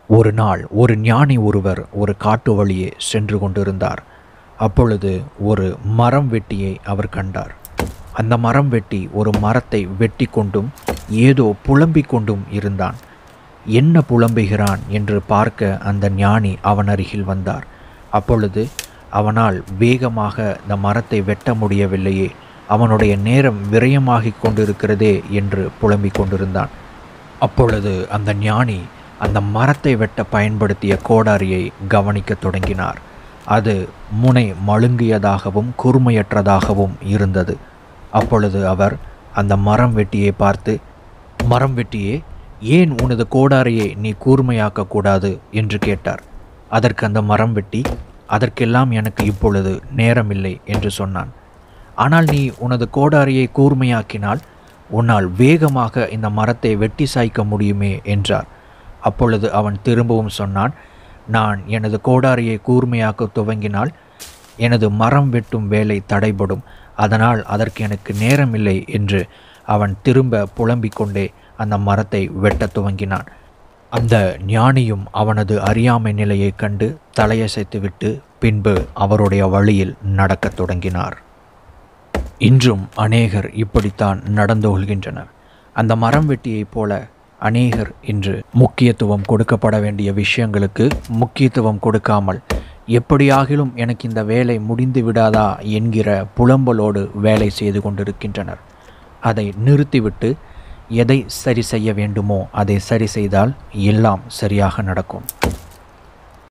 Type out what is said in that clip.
ஒரு நாள் ஒரு ஞானி ஒருவர் ஒரு காட்டு வழியே சென்று கொண்டிருந்தார் அப்பொழுது ஒரு மரம் வெட்டியை அவர் கண்டார் அந்த மரம் வெட்டி ஒரு மரத்தை வெட்டி கொண்டும் ஏதோ புலம்பிக் கொண்டும் இருந்தான் என்ன புலம்புகிறான் என்று பார்க்க அந்த ஞானி அவன் அருகில் வந்தார் அப்பொழுது அவனால் வேகமாக இந்த மரத்தை வெட்ட முடியவில்லையே அவனுடைய நேரம் விரயமாகிக் கொண்டிருக்கிறதே என்று புலம்பிக் கொண்டிருந்தான் அப்பொழுது அந்த ஞானி அந்த மரத்தை வெட்ட பயன்படுத்திய கோடாரியை கவனிக்கத் தொடங்கினார் அது முனை மழுங்கியதாகவும் கூர்மையற்றதாகவும் இருந்தது அப்பொழுது அவர் அந்த மரம் வெட்டியை பார்த்து மரம் வெட்டியே ஏன் உனது கோடாரியை நீ கூர்மையாக்கக்கூடாது என்று கேட்டார் அதற்கு அந்த மரம் வெட்டி அதற்கெல்லாம் எனக்கு இப்பொழுது நேரமில்லை என்று சொன்னான் ஆனால் நீ உனது கோடாரியை கூர்மையாக்கினால் உன்னால் வேகமாக இந்த மரத்தை வெட்டி சாய்க்க முடியுமே என்றார் அப்பொழுது அவன் திரும்பவும் சொன்னான் நான் எனது கோடாரியை கூர்மையாக்க துவங்கினால் எனது மரம் வெட்டும் வேலை தடைபடும் அதனால் அதற்கு எனக்கு நேரமில்லை என்று அவன் திரும்ப புலம்பிக் கொண்டே அந்த மரத்தை வெட்டத் துவங்கினான் அந்த ஞானியும் அவனது அறியாமை நிலையைக் கண்டு தலையசைத்துவிட்டு பின்பு அவருடைய வழியில் நடக்கத் தொடங்கினார் இன்றும் அநேகர் இப்படித்தான் நடந்து கொள்கின்றனர் அந்த மரம் வெட்டியைப் போல அநேகர் இன்று முக்கியத்துவம் கொடுக்கப்பட வேண்டிய விஷயங்களுக்கு முக்கியத்துவம் கொடுக்காமல் எப்படியாகிலும் எனக்கு இந்த வேலை முடிந்து விடாதா என்கிற புலம்பலோடு வேலை செய்து கொண்டிருக்கின்றனர் அதை நிறுத்திவிட்டு எதை சரி செய்ய வேண்டுமோ அதை சரி செய்தால் எல்லாம் சரியாக நடக்கும்